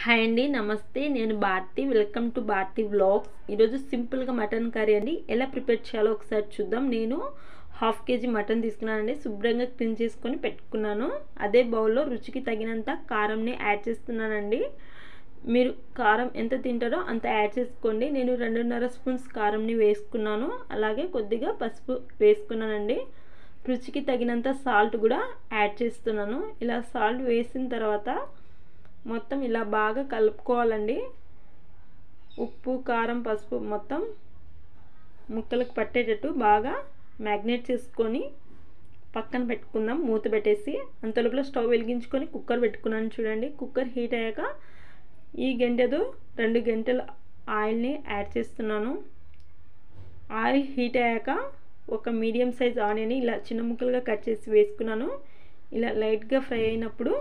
hi అండి నమస్తే నేను Bharathi welcome to Bharathi vlogs ఈరోజు సింపుల్గా మటన్ కర్రీ అండి ఎలా ప్రిపేర్ చేయాలో ఒకసారి చూద్దాం నేను హాఫ్ కేజీ మటన్ తీసుకున్నానండి శుభ్రంగా క్లీన్ చేసుకొని పెట్టుకున్నాను అదే బౌల్లో రుచికి తగినంత కారంని యాడ్ చేస్తున్నానండి మీరు కారం ఎంత తింటారో అంత యాడ్ చేసుకోండి నేను రెండున్నర స్పూన్స్ కారంని వేసుకున్నాను అలాగే కొద్దిగా పసుపు వేసుకున్నానండి రుచికి తగినంత సాల్ట్ కూడా యాడ్ చేస్తున్నాను ఇలా సాల్ట్ వేసిన తర్వాత మొత్తం ఇలా బాగా కలుపుకోవాలండి ఉప్పు కారం పసుపు మొత్తం ముక్కలకు పట్టేటట్టు బాగా మ్యాగ్నేట్ చేసుకొని పక్కన పెట్టుకుందాం మూత పెట్టేసి అంతలోపల స్టవ్ వెలిగించుకొని కుక్కర్ పెట్టుకున్నాను చూడండి కుక్కర్ హీట్ అయ్యాక ఈ గంటెతో రెండు గంటల ఆయిల్ని యాడ్ చేస్తున్నాను ఆయిల్ హీట్ అయ్యాక ఒక మీడియం సైజ్ ఆనియన్ ఇలా చిన్న ముక్కలుగా కట్ చేసి వేసుకున్నాను ఇలా లైట్గా ఫ్రై అయినప్పుడు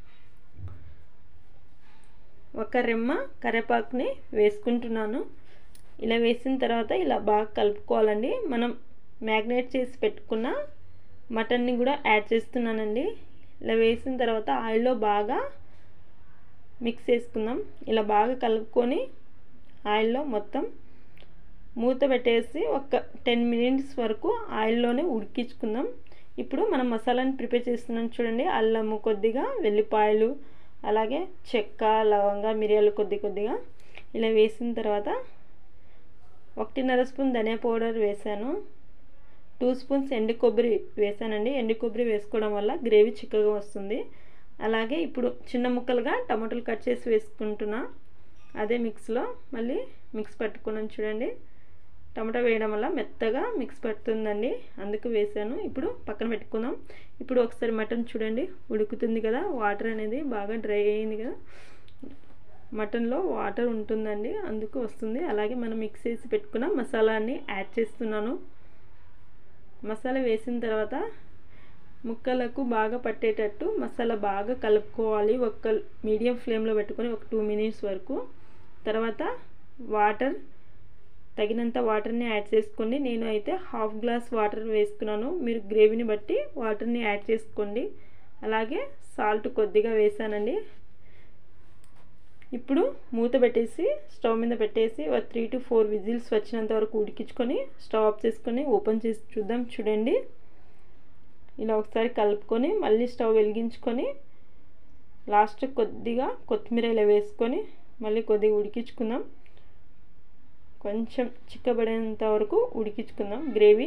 ఒక రెమ్మ కరివేపాకుని వేసుకుంటున్నాను ఇలా వేసిన తర్వాత ఇలా బాగా కలుపుకోవాలండి మనం మ్యాగ్నేట్ చేసి పెట్టుకున్న మటన్ని కూడా యాడ్ చేస్తున్నానండి ఇలా వేసిన తర్వాత ఆయిల్లో బాగా మిక్స్ చేసుకుందాం ఇలా బాగా కలుపుకొని ఆయిల్లో మొత్తం మూత పెట్టేసి ఒక టెన్ మినిట్స్ వరకు ఆయిల్లోనే ఉడికించుకుందాం ఇప్పుడు మనం మసాలాని ప్రిపేర్ చేస్తున్నాం చూడండి అల్లము కొద్దిగా వెల్లిపాయలు అలాగే చెక్క లవంగ మిరియాలు కొద్ది కొద్దిగా ఇలా వేసిన తర్వాత ఒకటిన్నర స్పూన్ ధనియా పౌడర్ వేసాను టూ స్పూన్స్ ఎండు కొబ్బరి వేసానండి ఎండు కొబ్బరి వేసుకోవడం వల్ల గ్రేవీ చిక్కగా వస్తుంది అలాగే ఇప్పుడు చిన్న ముక్కలుగా టమాటాలు కట్ చేసి వేసుకుంటున్నా అదే మిక్స్లో మళ్ళీ మిక్స్ పట్టుకున్నాను చూడండి టమాటా వేయడం వల్ల మెత్తగా మిక్స్ పడుతుందండి అందుకు వేసాను ఇప్పుడు పక్కన పెట్టుకుందాం ఇప్పుడు ఒకసారి మటన్ చూడండి ఉడుకుతుంది కదా వాటర్ అనేది బాగా డ్రై అయింది కదా మటన్లో వాటర్ ఉంటుందండి అందుకు వస్తుంది అలాగే మనం మిక్స్ చేసి పెట్టుకున్న మసాలాని యాడ్ చేస్తున్నాను మసాలా వేసిన తర్వాత ముక్కలకు బాగా పట్టేటట్టు మసాలా బాగా కలుపుకోవాలి ఒక మీడియం ఫ్లేమ్లో పెట్టుకొని ఒక టూ మినిట్స్ వరకు తర్వాత వాటర్ తగినంత వాటర్ని యాడ్ చేసుకోండి నేను అయితే హాఫ్ గ్లాస్ వాటర్ వేసుకున్నాను మీరు గ్రేవీని బట్టి వాటర్ని యాడ్ చేసుకోండి అలాగే సాల్ట్ కొద్దిగా వేసానండి ఇప్పుడు మూత పెట్టేసి స్టవ్ మీద పెట్టేసి ఒక త్రీ టు ఫోర్ విజిల్స్ వచ్చినంత వరకు ఉడికించుకొని స్టవ్ ఆఫ్ చేసుకొని ఓపెన్ చేసి చూద్దాం చూడండి ఇలా ఒకసారి కలుపుకొని మళ్ళీ స్టవ్ వెలిగించుకొని లాస్ట్ కొద్దిగా కొత్తిమీర ఇలా వేసుకొని మళ్ళీ కొద్దిగా ఉడికించుకుందాం కొంచెం చిక్కబడేంత వరకు ఉడికించుకుందాం గ్రేవీ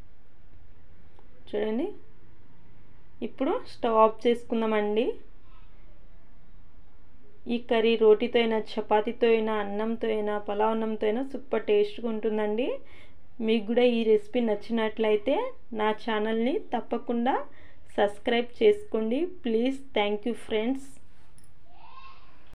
చూడండి ఇప్పుడు స్టవ్ ఆఫ్ చేసుకుందామండి ఈ కర్రీ రోటీతో అయినా చపాతీతో అయినా అన్నంతో అయినా పలావ్ అన్నంతో అయినా సూపర్ టేస్ట్గా ఉంటుందండి మీకు కూడా ఈ రెసిపీ నచ్చినట్లయితే నా ఛానల్ని తప్పకుండా సబ్స్క్రైబ్ చేసుకోండి ప్లీజ్ థ్యాంక్ యూ ఫ్రెండ్స్